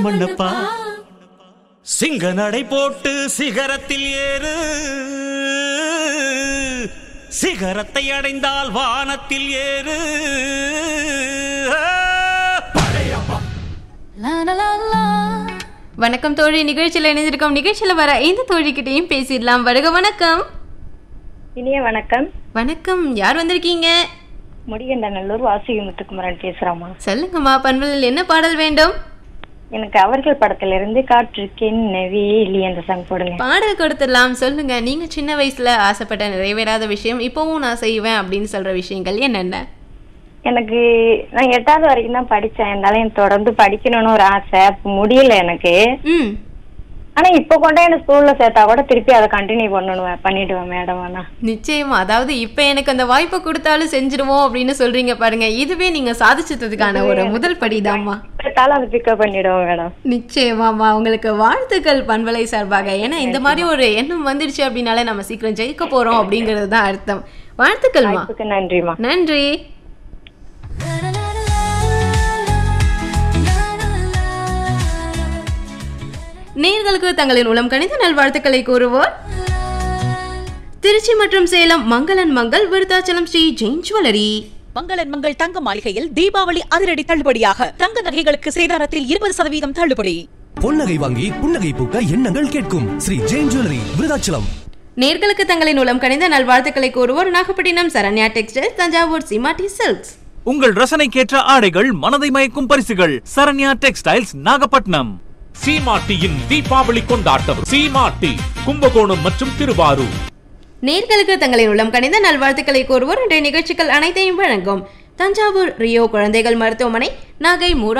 மண்ணப்பா சிங்க நடை போட்டு சிகரத்தில் ஏறு சிகரத்தை அடைந்தால் வானத்தில் ஏறு வணக்கம் தோழி நிகழ்ச்சியில் இணைந்திருக்கோம் நிகழ்ச்சியில் வர இந்த தோழிக்கிட்டையும் பேசிடலாம் வருக வணக்கம் இனிய வணக்கம் வணக்கம் யார் வந்திருக்கீங்க முடிகண்டநல்லூர் வாசுகி முத்துக்குமரன் பேசுறோமா சொல்லுங்கம்மா பண்பலில் என்ன பாடல் வேண்டும் எனக்கு அவர்கள் படத்துல இருந்து காற்றுக்கு என்ன வேலி அந்த சாங் போடுங்க பாடல் கொடுத்துடலாம் சொல்லுங்க நீங்க சின்ன வயசுல ஆசைப்பட்ட நிறைவேறாத விஷயம் இப்பவும் நான் செய்வேன் அப்படின்னு சொல்ற விஷயங்கள் என்னென்ன எனக்கு நான் எட்டாவது வரைக்கும் தான் படிச்சேன் இருந்தாலும் எனக்கு தொடர்ந்து படிக்கணும்னு ஒரு ஆசை அப்ப முடியல எனக்கு ம் ஆனா இப்ப கொண்டே எனக்கு ஸ்கூல்ல சேர்த்தா கூட திருப்பி அதை கண்டினியூ பண்ணணும் பண்ணிடுவேன் மேடம் ஆனா நிச்சயமா அதாவது இப்ப எனக்கு அந்த வாய்ப்பை கொடுத்தாலும் செஞ்சிருவோம் அப்படின்னு சொல்றீங்க பாருங்க இதுவே நீங்க சாதிச்சதுக்கான ஒரு முதல் படிதாம்மா எடுத்தாலும் அதை பிக்கப் பண்ணிடுவோம் மேடம் நிச்சயமாம்மா உங்களுக்கு வாழ்த்துக்கள் பண்பலை சார்பாக ஏன்னா இந்த மாதிரி ஒரு எண்ணம் வந்துடுச்சு அப்படின்னாலே நம்ம சீக்கிரம் ஜெயிக்க போறோம் அப்படிங்கிறது தான் அர்த்தம் வாழ்த்துக்கள்மா அதுக்கு நன்றிமா நன்றி நேர்களுக்கு தங்களின் உளம் கணித நல்வாழ்த்துக்களை கூறுவோர் திருச்சி மற்றும் சேலம் மங்களன் மங்கள் விருத்தாச்சலம் ஸ்ரீ ஜெயின் ஜுவல்லரி மங்களன் மங்கள் தங்க மாளிகையில் தீபாவளி அதிரடி தள்ளுபடியாக தங்க நகைகளுக்கு சேதாரத்தில் இருபது சதவீதம் தள்ளுபடி பொன்னகை வாங்கி புன்னகை பூக்க எண்ணங்கள் கேட்கும் ஸ்ரீ ஜெயின் ஜுவல்லரி விருதாச்சலம் நேர்களுக்கு தங்களின் உளம் கணித நல்வாழ்த்துக்களை கூறுவோர் நாகப்பட்டினம் சரண்யா டெக்ஸ்டைல்ஸ் தஞ்சாவூர் சிமாட்டி சில்க்ஸ் உங்கள் ரசனைக்கேற்ற ஆடைகள் மனதை மயக்கும் பரிசுகள் சரண்யா டெக்ஸ்டைல்ஸ் நாகப்பட்டினம் சீமாட்டியின் தீபாவளி கொண்டாட்டம் சீமாட்டி கும்பகோணம் மற்றும் திருவாரூர் நேர்களுக்கு தங்களின் உள்ளம் கணித நல்வாழ்த்துக்களை கூறுவோர் இன்றைய நிகழ்ச்சிகள் அனைத்தையும் வழங்கும் தஞ்சாவூர் ரியோ குழந்தைகள் மருத்துவமனை நாகை மூரா